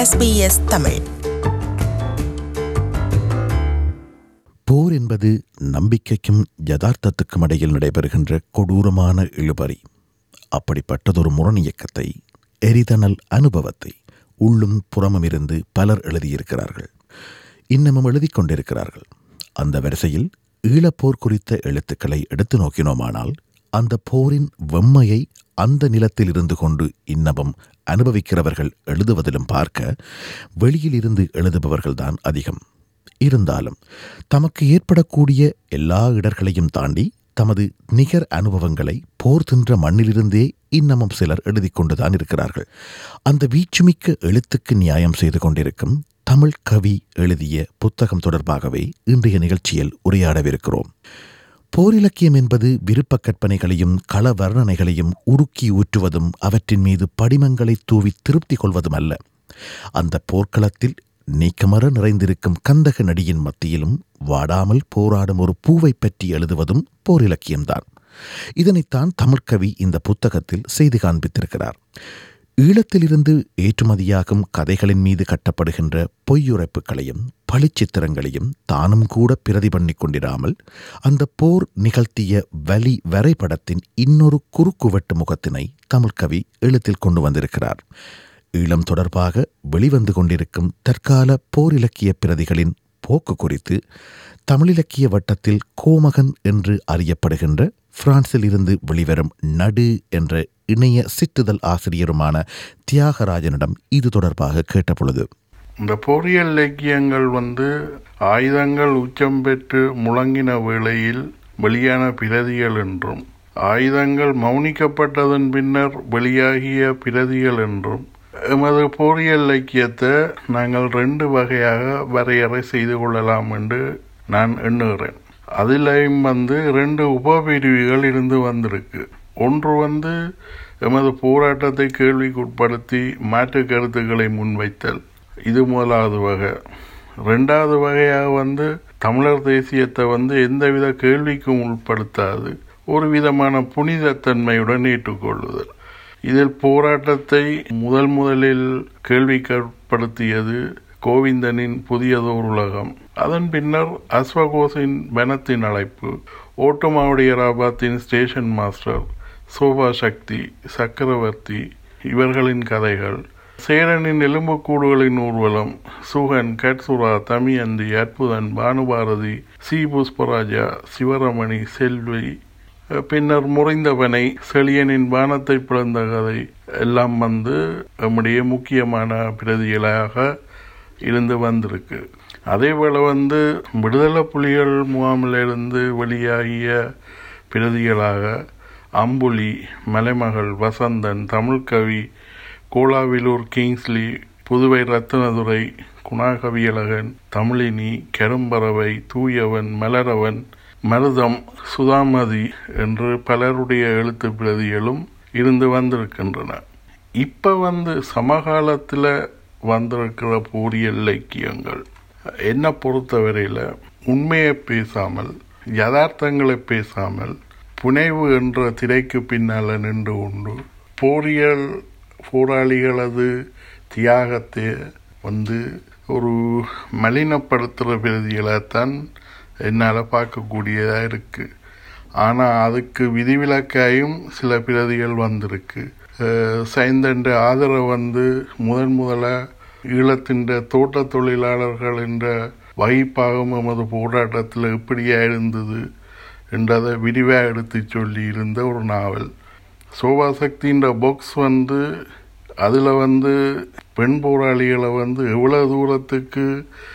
SBS Tamil போர் என்பது நம்பிக்கைக்கும் யதார்த்தத்துக்கும் இடையில் நடைபெறுகின்ற கொடூரமான இழுபறி அப்படிப்பட்டதொரு முரணியக்கத்தை எரிதனல் அனுபவத்தை உள்ளும் புறமும் இருந்து பலர் எழுதியிருக்கிறார்கள் இன்னமும் எழுதிக் கொண்டிருக்கிறார்கள் அந்த வரிசையில் ஈழப்போர் குறித்த எழுத்துக்களை எடுத்து நோக்கினோமானால் அந்த போரின் வெம்மையை அந்த நிலத்தில் இருந்து கொண்டு இன்னமும் அனுபவிக்கிறவர்கள் எழுதுவதிலும் பார்க்க வெளியில் இருந்து எழுதுபவர்கள்தான் அதிகம் இருந்தாலும் தமக்கு ஏற்படக்கூடிய எல்லா இடர்களையும் தாண்டி தமது நிகர் அனுபவங்களை போர் தின்ற மண்ணிலிருந்தே இன்னமும் சிலர் எழுதிக் கொண்டுதான் இருக்கிறார்கள் அந்த வீச்சுமிக்க எழுத்துக்கு நியாயம் செய்து கொண்டிருக்கும் தமிழ் கவி எழுதிய புத்தகம் தொடர்பாகவே இன்றைய நிகழ்ச்சியில் உரையாடவிருக்கிறோம் போரிலக்கியம் என்பது விருப்ப கற்பனைகளையும் கள வர்ணனைகளையும் உருக்கி ஊற்றுவதும் அவற்றின் மீது படிமங்களை தூவி திருப்தி கொள்வதும் அல்ல அந்த போர்க்களத்தில் நீக்கமர நிறைந்திருக்கும் கந்தக நடியின் மத்தியிலும் வாடாமல் போராடும் ஒரு பூவை பற்றி எழுதுவதும் போரிலக்கியம்தான் இதனைத்தான் தமிழ்கவி இந்த புத்தகத்தில் செய்து காண்பித்திருக்கிறார் ஈழத்திலிருந்து ஏற்றுமதியாகும் கதைகளின் மீது கட்டப்படுகின்ற பொய்யுரைப்புகளையும் பழிச்சித்திரங்களையும் தானும் கூட பிரதி பண்ணி கொண்டிராமல் அந்த போர் நிகழ்த்திய வலி வரைபடத்தின் இன்னொரு குறுக்குவெட்டு முகத்தினை தமிழ்கவி எழுத்தில் கொண்டு வந்திருக்கிறார் ஈழம் தொடர்பாக வெளிவந்து கொண்டிருக்கும் தற்கால போர் இலக்கிய பிரதிகளின் போக்கு குறித்து தமிழிலக்கிய வட்டத்தில் கோமகன் என்று அறியப்படுகின்ற பிரான்சில் இருந்து வெளிவரும் நடு என்ற இணைய சிற்றுதல் ஆசிரியருமான தியாகராஜனிடம் இது தொடர்பாக கேட்டபொழுது இந்த பொறியியல் இலக்கியங்கள் வந்து ஆயுதங்கள் உச்சம் பெற்று முழங்கின வேளையில் வெளியான பிரதிகள் என்றும் ஆயுதங்கள் மௌனிக்கப்பட்டதன் பின்னர் வெளியாகிய பிரதிகள் என்றும் எமது பொறியியல் இலக்கியத்தை நாங்கள் ரெண்டு வகையாக வரையறை செய்து கொள்ளலாம் என்று நான் எண்ணுகிறேன் அதிலையும் வந்து ரெண்டு உபபிரிவுகள் இருந்து வந்திருக்கு ஒன்று வந்து எமது போராட்டத்தை கேள்விக்குட்படுத்தி மாற்று கருத்துக்களை முன்வைத்தல் இது முதலாவது வகை ரெண்டாவது வகையாக வந்து தமிழர் தேசியத்தை வந்து எந்தவித கேள்விக்கும் உட்படுத்தாது ஒரு விதமான புனிதத்தன்மையுடன் ஏற்றுக்கொள்ளுதல் இதில் போராட்டத்தை முதல் முதலில் கேள்விப்படுத்தியது கோவிந்தனின் புதியதோர் உலகம் அதன் பின்னர் அஸ்வகோஸின் வனத்தின் அழைப்பு ஓட்டமாவுடையராபாத்தின் ஸ்டேஷன் மாஸ்டர் சோபா சக்தி சக்கரவர்த்தி இவர்களின் கதைகள் சேரனின் எலும்புக்கூடுகளின் ஊர்வலம் சுகன் கட்சுரா தமியந்தி அற்புதன் பானுபாரதி சி புஷ்பராஜா சிவரமணி செல்வி பின்னர் முறைந்தவனை செழியனின் வானத்தை பிளந்த கதை எல்லாம் வந்து நம்முடைய முக்கியமான பிரதிகளாக இருந்து வந்திருக்கு அதேபோல வந்து விடுதலை புலிகள் முகாமிலிருந்து வெளியாகிய பிரதிகளாக அம்புலி மலைமகள் வசந்தன் தமிழ்கவி கோலாவிலூர் கிங்ஸ்லி புதுவை ரத்னதுரை குணாகவியழகன் தமிழினி கரும்பறவை தூயவன் மலரவன் மருதம் சுதாமதி என்று பலருடைய எழுத்து பிரதிகளும் இருந்து வந்திருக்கின்றன இப்போ வந்து சமகாலத்தில் வந்திருக்கிற போரிய இலக்கியங்கள் என்னை பொறுத்தவரையில் உண்மையை பேசாமல் யதார்த்தங்களை பேசாமல் புனைவு என்ற திரைக்கு பின்னால் நின்று கொண்டு போரியல் போராளிகளது தியாகத்தை வந்து ஒரு மலினப்படுத்துகிற பிரதிகளைத்தான் என்னால் பார்க்கக்கூடியதாக இருக்குது ஆனால் அதுக்கு விதிவிலக்காயும் சில பிரதிகள் வந்திருக்கு சைந்தன்ற ஆதரவு வந்து முதன் முதலாக ஈழத்தின் தோட்ட தொழிலாளர்கள் என்ற வகிப்பாகம் எமது போராட்டத்தில் எப்படியா இருந்தது என்றதை விரிவாக எடுத்து சொல்லி இருந்த ஒரு நாவல் சோபாசக்தின்ற பாக்ஸ் வந்து அதில் வந்து பெண் போராளிகளை வந்து எவ்வளோ தூரத்துக்கு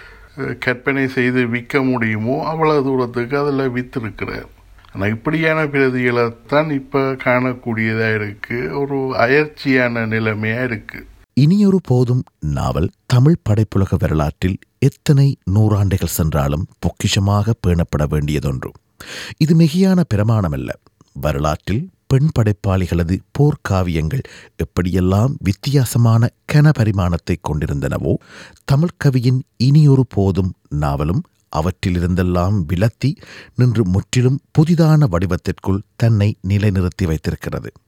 கற்பனை செய்து விற்க முடியுமோ அவ்வளோ தூரத்துக்கு அதில் வித்திருக்கிறார் ஆனால் இப்படியான பிரதிகளை தான் இப்போ காணக்கூடியதாக இருக்குது ஒரு அயற்சியான நிலைமையாக இருக்குது இனியொரு போதும் நாவல் தமிழ் படைப்புலக வரலாற்றில் எத்தனை நூறாண்டுகள் சென்றாலும் பொக்கிஷமாக பேணப்பட வேண்டியதொன்று இது மிகையான பிரமாணமல்ல வரலாற்றில் பெண் படைப்பாளிகளது போர்க்காவியங்கள் எப்படியெல்லாம் வித்தியாசமான கன பரிமாணத்தை கொண்டிருந்தனவோ தமிழ்கவியின் இனியொரு போதும் நாவலும் அவற்றிலிருந்தெல்லாம் விலத்தி நின்று முற்றிலும் புதிதான வடிவத்திற்குள் தன்னை நிலைநிறுத்தி வைத்திருக்கிறது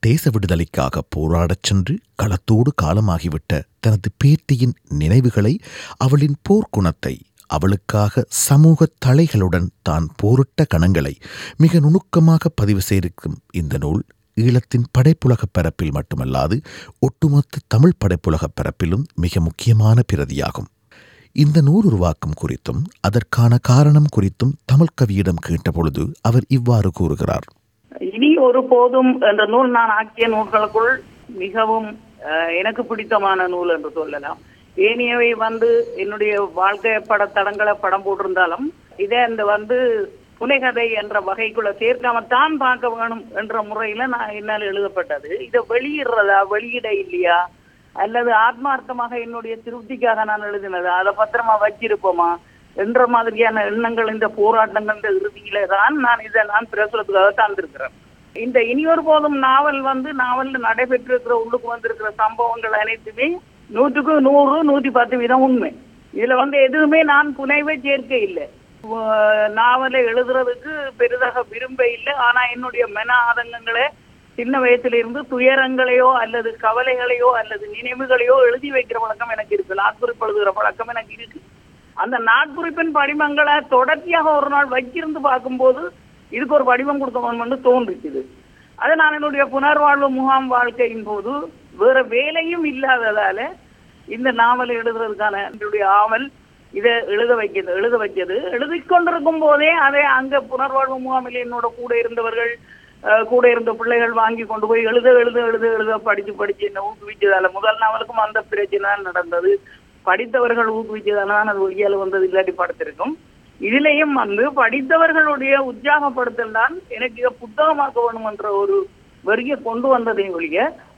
தேச விடுதலைக்காக போராடச் சென்று களத்தோடு காலமாகிவிட்ட தனது பேத்தியின் நினைவுகளை அவளின் போர்க்குணத்தை அவளுக்காக சமூக தலைகளுடன் தான் போரிட்ட கணங்களை மிக நுணுக்கமாக பதிவு செய்திருக்கும் இந்த நூல் ஈழத்தின் படைப்புலகப் பரப்பில் மட்டுமல்லாது ஒட்டுமொத்த தமிழ் படைப்புலகப் பரப்பிலும் மிக முக்கியமான பிரதியாகும் இந்த நூல் உருவாக்கம் குறித்தும் அதற்கான காரணம் குறித்தும் தமிழ் கவியிடம் கேட்டபொழுது அவர் இவ்வாறு கூறுகிறார் இனி ஒரு போதும் என்ற நூல் நான் ஆக்கிய நூல்களுக்குள் மிகவும் அஹ், எனக்கு பிடித்தமான நூல் என்று சொல்லலாம் ஏனையவை வந்து என்னுடைய வாழ்க்கை பட தடங்களை படம் போட்டிருந்தாலும் இதே இந்த வந்து புனைகதை என்ற வகைக்குள்ள சேர்க்காம தான் பார்க்க வேணும் என்ற முறையில நான் என்னால் எழுதப்பட்டது இதை வெளியிடுறதா வெளியிட இல்லையா அல்லது ஆத்மார்த்தமாக என்னுடைய திருப்திக்காக நான் எழுதினதா அதை பத்திரமா வச்சிருப்போமா என்ற மாதிரியான எண்ணங்கள் இந்த போராட்டங்கள் இந்த இறுதியில தான் நான் இதை நான் பிரசுரத்துக்காக தந்திருக்கிறேன் இந்த இனியொரு போதும் நாவல் வந்து நாவல்ல நடைபெற்றிருக்கிற உள்ளுக்கு வந்திருக்கிற சம்பவங்கள் அனைத்துமே நூற்றுக்கு நூறு நூற்றி பத்து வீதம் உண்மை இதுல வந்து எதுவுமே நான் புனைவை சேர்க்க இல்லை அஹ் நாவலை எழுதுறதுக்கு பெரிதாக விரும்ப இல்லை ஆனா என்னுடைய மன ஆதங்கங்களை சின்ன வயசுல இருந்து துயரங்களையோ அல்லது கவலைகளையோ அல்லது நினைவுகளையோ எழுதி வைக்கிற பழக்கம் எனக்கு இருக்கு நாட்குறிப்பு எழுதுகிற பழக்கம் எனக்கு இருக்கு அந்த நாட்குறிப்பின் படிமங்களை தொடர்ச்சியாக ஒரு நாள் வச்சிருந்து பார்க்கும்போது இதுக்கு ஒரு வடிவம் கொடுக்கணும்னு தோன்றுச்சுது அது நான் என்னுடைய புனர்வாழ்வு முகாம் வாழ்க்கையின் போது வேற வேலையும் இல்லாததால இந்த நாவல் எழுதுறதுக்கான என்னுடைய ஆவல் இதை எழுத வைக்கிறது எழுத வச்சது எழுதி கொண்டிருக்கும் போதே அதை அங்க புனர்வாழ்வு முகாமில் என்னோட கூட இருந்தவர்கள் அஹ், கூட இருந்த பிள்ளைகள் வாங்கி கொண்டு போய் எழுத எழுத எழுத எழுத படிச்சு படிச்சு என்ன ஊக்குவிச்சதால முதல் நாவலுக்கும் அந்த பிரச்சனை தான் நடந்தது படித்தவர்கள் ஊக்குவிச்சதால தான் அது ஒய்யால வந்தது இல்லாட்டி படுத்திருக்கும் இதுலயும் வந்து படித்தவர்களுடைய உற்சாகப்படுத்தல் தான் எனக்கு இதை புத்தகமாக்க வேணும் என்ற ஒரு வரியை கொண்டு வந்ததை ஒழிய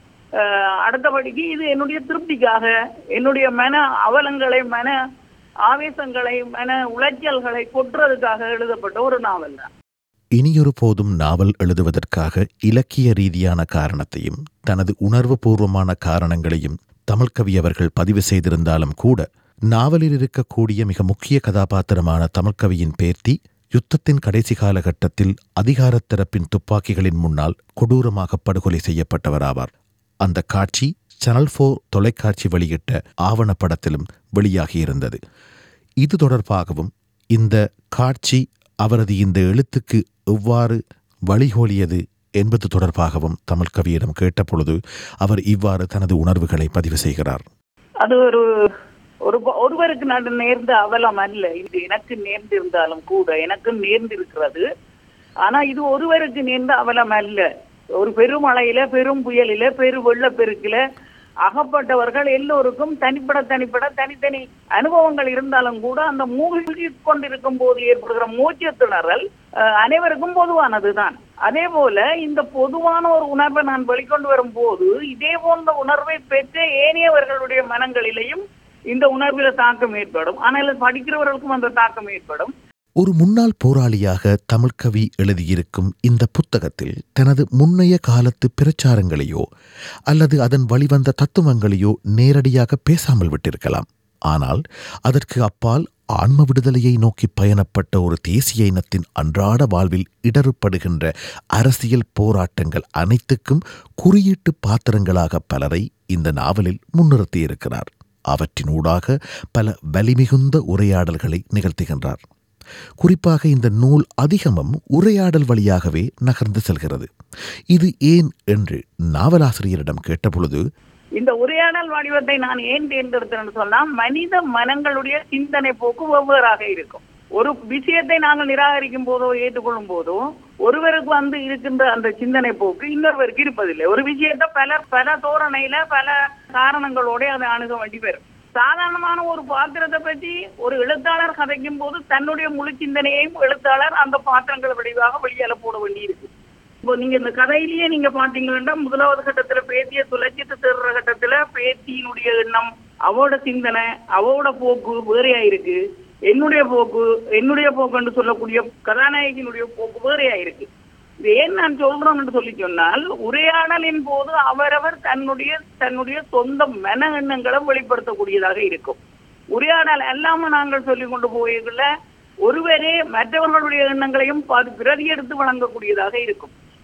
அஹ், அடுத்தபடிக்கு இது என்னுடைய திருப்திக்காக என்னுடைய மன அவலங்களை மன ஆவேசங்களை மன உளைச்சல்களை கொட்டுறதுக்காக எழுதப்பட்ட ஒரு நாவல் தான் இனியொரு போதும் நாவல் எழுதுவதற்காக இலக்கிய ரீதியான காரணத்தையும் தனது உணர்வுபூர்வமான காரணங்களையும் தமிழ்கவி அவர்கள் பதிவு செய்திருந்தாலும் கூட நாவலில் இருக்கக்கூடிய மிக முக்கிய கதாபாத்திரமான தமிழ்கவியின் பேர்த்தி யுத்தத்தின் கடைசி காலகட்டத்தில் அதிகாரத் தரப்பின் துப்பாக்கிகளின் முன்னால் கொடூரமாக படுகொலை செய்யப்பட்டவராவார் அந்த காட்சி சேனல் ஃபோர் தொலைக்காட்சி வெளியிட்ட ஆவணப்படத்திலும் வெளியாகியிருந்தது இது தொடர்பாகவும் இந்த காட்சி அவரது இந்த எழுத்துக்கு எவ்வாறு வழிகோலியது என்பது தொடர்பாகவும் தமிழ் கவியிடம் கேட்டபொழுது அவர் இவ்வாறு தனது உணர்வுகளை பதிவு செய்கிறார் அது ஒரு ஒரு ஒருவருக்கு நடு நேர்ந்த அவலம் அல்ல இது எனக்கு நேர்ந்திருந்தாலும் கூட எனக்கு நேர்ந்திருக்கிறது ஆனா இது ஒருவருக்கு நேர்ந்த அவலம் அல்ல ஒரு பெருமழையில பெரும் புயலில பெரு வெள்ளப்பெருக்கில அகப்பட்டவர்கள் எல்லோருக்கும் தனிப்பட தனிப்பட தனித்தனி அனுபவங்கள் இருந்தாலும் கூட அந்த மூழ்கி கொண்டிருக்கும் போது ஏற்படுகிற மூச்சு திணறல் அஹ், அனைவருக்கும் பொதுவானதுதான் அதே போல இந்த பொதுவான ஒரு உணர்வை நான் வெளிக்கொண்டு வரும் போது இதே போன்ற உணர்வை பெற்ற ஏனையவர்களுடைய மனங்களிலேயும் இந்த உணர்வில தாக்கம் ஏற்படும் ஆனால் படிக்கிறவர்களுக்கும் அந்த தாக்கம் ஏற்படும் ஒரு முன்னாள் போராளியாக தமிழ்கவி எழுதியிருக்கும் இந்த புத்தகத்தில் தனது முன்னைய காலத்து பிரச்சாரங்களையோ அல்லது அதன் வழிவந்த தத்துவங்களையோ நேரடியாக பேசாமல் விட்டிருக்கலாம் ஆனால் அதற்கு அப்பால் ஆன்ம விடுதலையை நோக்கி பயணப்பட்ட ஒரு தேசிய இனத்தின் அன்றாட வாழ்வில் இடறுபடுகின்ற அரசியல் போராட்டங்கள் அனைத்துக்கும் குறியீட்டு பாத்திரங்களாக பலரை இந்த நாவலில் முன்னிறுத்தியிருக்கிறார் அவற்றினூடாக பல வலிமிகுந்த உரையாடல்களை நிகழ்த்துகின்றார் குறிப்பாக இந்த நூல் அதிகமும் உரையாடல் வழியாகவே நகர்ந்து செல்கிறது இது ஏன் என்று நாவலாசிரியரிடம் கேட்டபொழுது இந்த உரையாடல் வடிவத்தை நான் ஏன் தேர்ந்தெடுத்தேன்னு சொன்னா மனித மனங்களுடைய சிந்தனை போக்கு வெவ்வேறாக இருக்கும் ஒரு விஷயத்தை நாங்கள் நிராகரிக்கும் போதோ ஏற்றுக்கொள்ளும் போதோ ஒருவருக்கு வந்து இருக்கின்ற அந்த சிந்தனை போக்கு இன்னொருவருக்கு இருப்பதில்லை ஒரு விஷயத்தை பல பல தோரணையில பல காரணங்களோட அதை அணுக வேண்டி வரும் சாதாரணமான ஒரு பாத்திரத்தை பற்றி ஒரு எழுத்தாளர் கதைக்கும் போது தன்னுடைய முழு சிந்தனையையும் எழுத்தாளர் அந்த பாத்திரங்கள் வடிவாக வெளியால போட வேண்டியிருக்கு இப்போ நீங்க இந்த கதையிலேயே நீங்க பாத்தீங்கன்னா முதலாவது கட்டத்துல பேத்திய துளைச்சிட்டு தேடுற கட்டத்துல பேத்தியினுடைய எண்ணம் அவளோட சிந்தனை அவளோட போக்கு வேறையா இருக்கு என்னுடைய போக்கு என்னுடைய போக்குன்னு சொல்லக்கூடிய கதாநாயகியினுடைய போக்கு வேறையா இருக்கு இது ஏன் நான் சொல்றேன்னு சொல்லி சொன்னால் உரையாடலின் போது அவரவர் தன்னுடைய தன்னுடைய சொந்த மன எண்ணங்களை வெளிப்படுத்தக்கூடியதாக இருக்கும் உரையாடல் அல்லாம நாங்கள் சொல்லிக் கொண்டு போய்க்குள்ள ஒருவரே மற்றவர்களுடைய எண்ணங்களையும் பாதி பிரதி எடுத்து வழங்கக்கூடியதாக இருக்கும்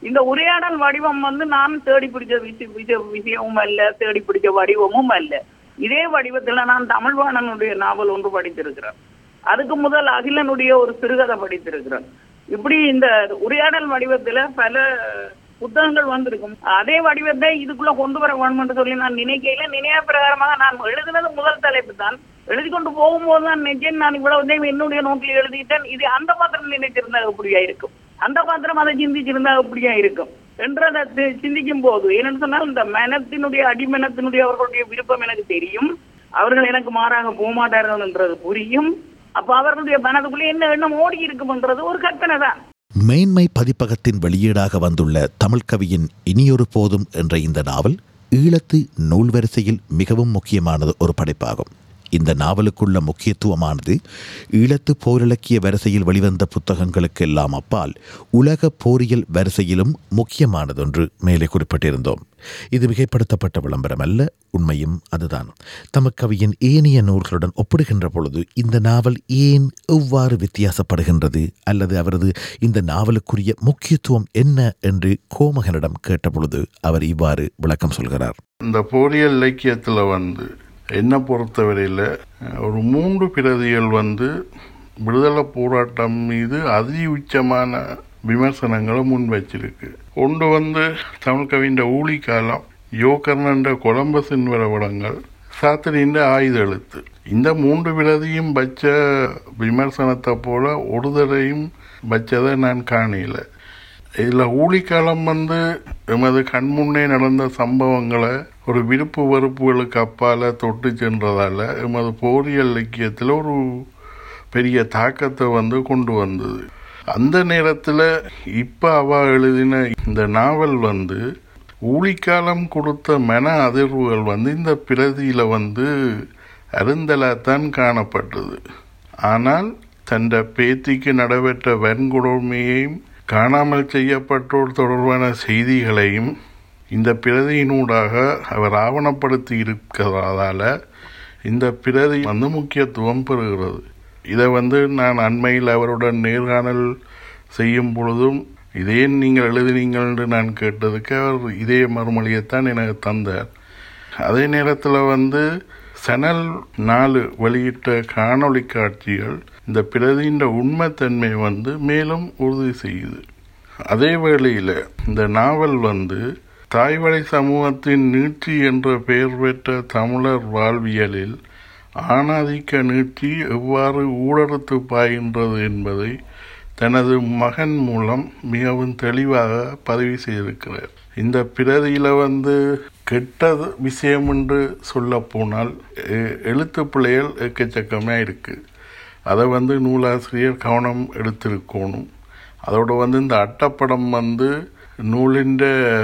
இந்த உரையாடல் வடிவம் வந்து நான் தேடி பிடிச்ச விஷய- விஷய- விஷயமும் அல்ல தேடி பிடிச்ச வடிவமும் அல்ல இதே வடிவத்துல நான் தமிழ்வாணனுடைய நாவல் ஒன்று படித்திருக்கிறேன் அதுக்கு முதல் அகிலனுடைய ஒரு சிறுகதை படித்திருக்கிறேன் இப்படி இந்த உரையாடல் வடிவத்துல பல புத்தகங்கள் வந்திருக்கும் அதே வடிவத்தை இதுக்குள்ள கொண்டு வர வேண்டும் என்று சொல்லி நான் நினைக்கையில நினைய பிரகாரமாக நான் எழுதினது முதல் தலைப்பு தான் எழுதி கொண்டு போகும்போது தான் நிஜம் நான் இவ்வளவு நேரம் என்னுடைய நோட்டில் எழுதிட்டேன் இது அந்த பாத்திரம் நினைச்சிருந்தா எப்படியா இருக்கும் அந்த பாத்திரம் அதை சிந்திச்சிருந்தா எப்படியா இருக்கும் என்றதை தி- சிந்திக்கும் போது என்னன்னு சொன்னால் இந்த மனத்தினுடைய அடிமனத்தினுடைய அவர்களுடைய விருப்பம் எனக்கு தெரியும் அவர்கள் எனக்கு மாறாக போகமாட்டார்கள் என்றது புரியும் அப்ப அவர்களுடைய மனதுக்குள்ளே என்ன எண்ணம் ஓடி இருக்கும்ன்றது ஒரு கற்பனை தான் மேன்மை பதிப்பகத்தின் வெளியீடாக வந்துள்ள தமிழ் கவியின் இனியொரு போதும் என்ற இந்த நாவல் ஈழத்து நூல் வரிசையில் மிகவும் முக்கியமானது ஒரு படைப்பாகும் இந்த நாவலுக்குள்ள முக்கியத்துவமானது ஈழத்து போரிலக்கிய வரிசையில் வெளிவந்த புத்தகங்களுக்கு எல்லாம் அப்பால் உலக போரியல் வரிசையிலும் முக்கியமானதொன்று மேலே குறிப்பிட்டிருந்தோம் இது மிகைப்படுத்தப்பட்ட விளம்பரம் அல்ல உண்மையும் அதுதான் தமக்கவியின் ஏனைய நூல்களுடன் ஒப்பிடுகின்ற பொழுது இந்த நாவல் ஏன் எவ்வாறு வித்தியாசப்படுகின்றது அல்லது அவரது இந்த நாவலுக்குரிய முக்கியத்துவம் என்ன என்று கோமகனிடம் கேட்டபொழுது அவர் இவ்வாறு விளக்கம் சொல்கிறார் இந்த போரியல் இலக்கியத்தில் வந்து என்னை பொறுத்தவரையில் ஒரு மூன்று பிரதிகள் வந்து விடுதலை போராட்டம் மீது அதி உச்சமான விமர்சனங்களை முன் வச்சிருக்கு ஒன்று வந்து தமிழ் கவின்ற ஊழி காலம் யோகர்ணன்ற கொலம்பஸின் விரவடங்கள் சாத்திரின்ற ஆயுத எழுத்து இந்த மூன்று பிரதியும் வச்ச விமர்சனத்தை போல ஒரு தடையும் வச்சதை நான் காணல இதுல ஊழிக்காலம் வந்து எமது கண்முன்னே நடந்த சம்பவங்களை ஒரு விருப்பு வெறுப்புகளுக்கு அப்பால தொட்டு சென்றதால எமது போரியல் இலக்கியத்தில் ஒரு பெரிய தாக்கத்தை வந்து கொண்டு வந்தது அந்த நேரத்தில் இப்போ அவ எழுதின இந்த நாவல் வந்து ஊழிக்காலம் கொடுத்த மன அதிர்வுகள் வந்து இந்த பிரதியில வந்து அருந்தலாத்தான் காணப்பட்டது ஆனால் தந்த பேத்திக்கு நடைபெற்ற வன்கொடுமையையும் காணாமல் செய்யப்பட்டோர் தொடர்பான செய்திகளையும் இந்த பிரதியினூடாக அவர் ஆவணப்படுத்தி இருக்கிறதால இந்த பிரதி வந்து முக்கியத்துவம் பெறுகிறது இதை வந்து நான் அண்மையில் அவருடன் நேர்காணல் செய்யும் பொழுதும் இதே நீங்கள் எழுதினீங்கள் என்று நான் கேட்டதுக்கு அவர் இதே மறுமொழியைத்தான் எனக்கு தந்தார் அதே நேரத்தில் வந்து சனல் நாலு வெளியிட்ட காணொளி காட்சிகள் இந்த பிரதியின் உண்மைத்தன்மை வந்து மேலும் உறுதி செய்யுது அதே வேளையில் இந்த நாவல் வந்து தாய்வழி சமூகத்தின் நீட்சி என்ற பெயர் பெற்ற தமிழர் வாழ்வியலில் ஆணாதிக்க நீட்சி எவ்வாறு ஊடறுத்து பாய்கின்றது என்பதை தனது மகன் மூலம் மிகவும் தெளிவாக பதிவு செய்திருக்கிறார் இந்த பிரதியில வந்து கெட்ட விஷயம் என்று சொல்ல போனால் எழுத்து பிள்ளைகள் எக்கச்சக்கமே இருக்கு அதை வந்து நூலாசிரியர் கவனம் எடுத்திருக்கணும் அதோட வந்து இந்த அட்டப்படம் வந்து நூலின்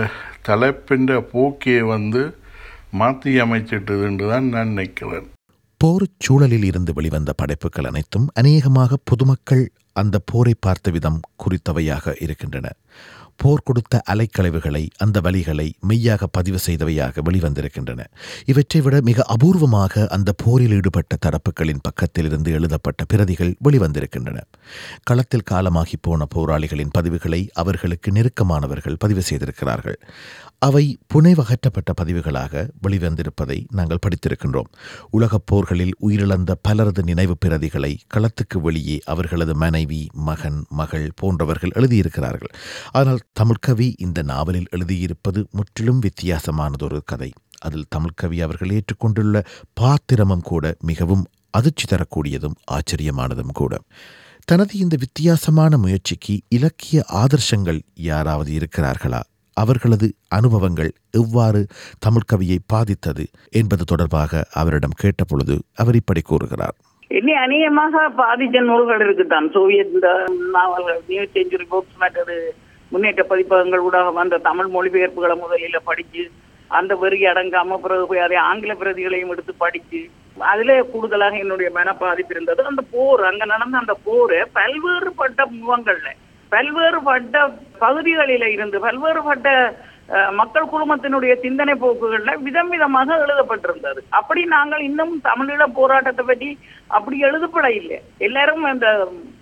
தலைப்பின் போக்கியை வந்து மாற்றி அமைச்சிட்டது என்று தான் நான் நினைக்கிறேன் போர் சூழலில் இருந்து வெளிவந்த படைப்புகள் அனைத்தும் அநேகமாக பொதுமக்கள் அந்த போரை பார்த்த விதம் குறித்தவையாக இருக்கின்றன போர் கொடுத்த அலைக்கழிவுகளை அந்த வழிகளை மெய்யாக பதிவு செய்தவையாக வெளிவந்திருக்கின்றன இவற்றை விட மிக அபூர்வமாக அந்த போரில் ஈடுபட்ட தரப்புகளின் பக்கத்திலிருந்து எழுதப்பட்ட பிரதிகள் வெளிவந்திருக்கின்றன களத்தில் காலமாகி போன போராளிகளின் பதிவுகளை அவர்களுக்கு நெருக்கமானவர்கள் பதிவு செய்திருக்கிறார்கள் அவை புனைவகற்றப்பட்ட பதிவுகளாக வெளிவந்திருப்பதை நாங்கள் படித்திருக்கின்றோம் உலகப் போர்களில் உயிரிழந்த பலரது நினைவு பிரதிகளை களத்துக்கு வெளியே அவர்களது மனைவி மகன் மகள் போன்றவர்கள் எழுதியிருக்கிறார்கள் ஆனால் தமிழ்கவி இந்த நாவலில் எழுதியிருப்பது முற்றிலும் வித்தியாசமானதொரு கதை அதில் தமிழ்கவி அவர்கள் ஏற்றுக்கொண்டுள்ள பாத்திரமும் கூட மிகவும் அதிர்ச்சி தரக்கூடியதும் ஆச்சரியமானதும் கூட தனது இந்த வித்தியாசமான முயற்சிக்கு இலக்கிய ஆதர்சங்கள் யாராவது இருக்கிறார்களா அவர்களது அனுபவங்கள் எவ்வாறு தமிழ்கவியை பாதித்தது என்பது தொடர்பாக அவரிடம் கேட்டபொழுது அவர் இப்படி கூறுகிறார் இனி அநேகமாக பாதிச்ச நூல்கள் இருக்குதான் சோவியத் இந்த நாவல்கள் நியூ செஞ்சுரி புக்ஸ் மற்றது முன்னேற்ற பதிப்பகங்கள் ஊடாக வந்த தமிழ் மொழிபெயர்ப்புகளை முதலில் படிச்சு அந்த வரி அடங்காம பிறகு போய் அதை ஆங்கில பிரதிகளையும் எடுத்து படிச்சு அதுல கூடுதலாக என்னுடைய மன பாதிப்பு இருந்தது அந்த போர் அங்க நடந்த அந்த போர் பல்வேறுபட்ட முகங்கள்ல பல்வேறுபட்ட பகுதிகளில இருந்து பல்வேறுபட்ட மக்கள் குழுமத்தினுடைய சிந்தனை போக்குகள்ல விதம் விதமாக எழுதப்பட்டிருந்தது அப்படி நாங்கள் இன்னும் தமிழீழ போராட்டத்தை பற்றி அப்படி எழுதப்பட இல்லை எல்லாரும் அந்த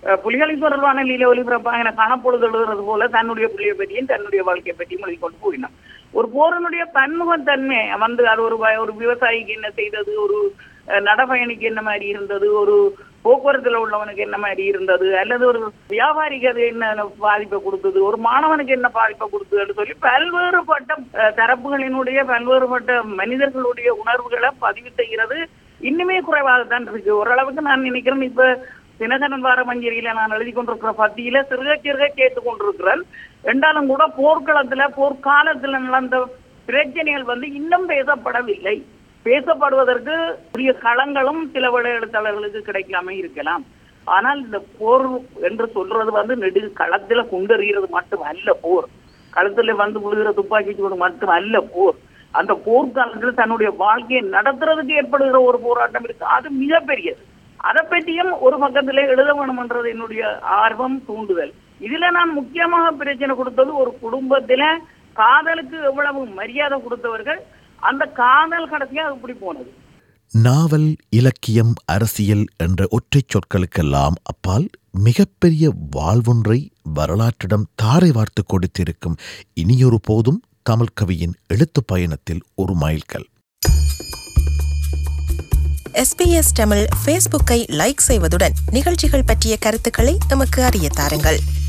அஹ், புலிகளின் தொடர்பான லீல ஒலிபரப்பாக காணப்பொழுது எழுதுறது போல தன்னுடைய பிள்ளையை பற்றியும் தன்னுடைய வாழ்க்கையை பற்றியும் எழுதி கொண்டு போயினான் ஒரு போரனுடைய பன்முகத்தன்மை வந்து அது ஒரு வ- ஒரு விவசாயிக்கு என்ன செய்தது ஒரு அஹ், நடபயணிக்கு என்ன மாதிரி இருந்தது ஒரு போக்குவரத்துல உள்ளவனுக்கு என்ன மாதிரி இருந்தது அல்லது ஒரு வியாபாரிக்கு அது என்ன பாதிப்பை கொடுத்தது ஒரு மாணவனுக்கு என்ன பாதிப்பை கொடுத்ததுன்னு சொல்லி பல்வேறுபட்ட அஹ், தரப்புகளினுடைய பல்வேறுபட்ட மனிதர்களுடைய உணர்வுகளை பதிவு செய்கிறது இன்னுமே குறைவாகத்தான் இருக்கு ஓரளவுக்கு நான் நினைக்கிறேன் இப்ப தினகரன் வார மஞ்சரியில நான் எழுதி கொண்டிருக்கிற பத்தியில சிறுக சிறுக கேட்டுக் கொண்டிருக்கிறேன் என்றாலும் கூட போர்க்களத்துல போர்க்காலத்துல நடந்த பிரச்சனைகள் வந்து இன்னும் பேசப்படவில்லை பேசப்படுவதற்கு உரிய களங்களும் சில விட எழுத்தாளர்களுக்கு கிடைக்காம இருக்கலாம் ஆனால் இந்த போர் என்று சொல்றது வந்து நெடு களத்துல குண்டறிகிறது மட்டும் அல்ல போர் களத்துல வந்து விழுகிற துப்பாக்கி சூடு மட்டும் அல்ல போர் அந்த போர்க்காலத்தில் தன்னுடைய வாழ்க்கையை நடத்துறதுக்கு ஏற்படுகிற ஒரு போராட்டம் இருக்கு அது மிகப்பெரியது அதை பற்றியும் ஒரு பக்கத்துல எழுத வேணும்ன்றது என்னுடைய ஆர்வம் தூண்டுதல் இதுல நான் முக்கியமாக பிரச்சனை கொடுத்தது ஒரு குடும்பத்துல காதலுக்கு எவ்வளவு மரியாதை கொடுத்தவர்கள் அந்த காதல் கடைசியா இப்படி போனது நாவல் இலக்கியம் அரசியல் என்ற ஒற்றைச் சொற்களுக்கெல்லாம் அப்பால் மிகப்பெரிய வாழ்வொன்றை வரலாற்றிடம் தாரை வார்த்து கொடுத்திருக்கும் இனியொரு போதும் தமிழ் கவியின் எழுத்துப் பயணத்தில் ஒரு மைல்கல் எஸ்பிஎஸ் தமிழ் ஃபேஸ்புக்கை லைக் செய்வதுடன் நிகழ்ச்சிகள் பற்றிய கருத்துக்களை எமக்கு அறிய தாருங்கள்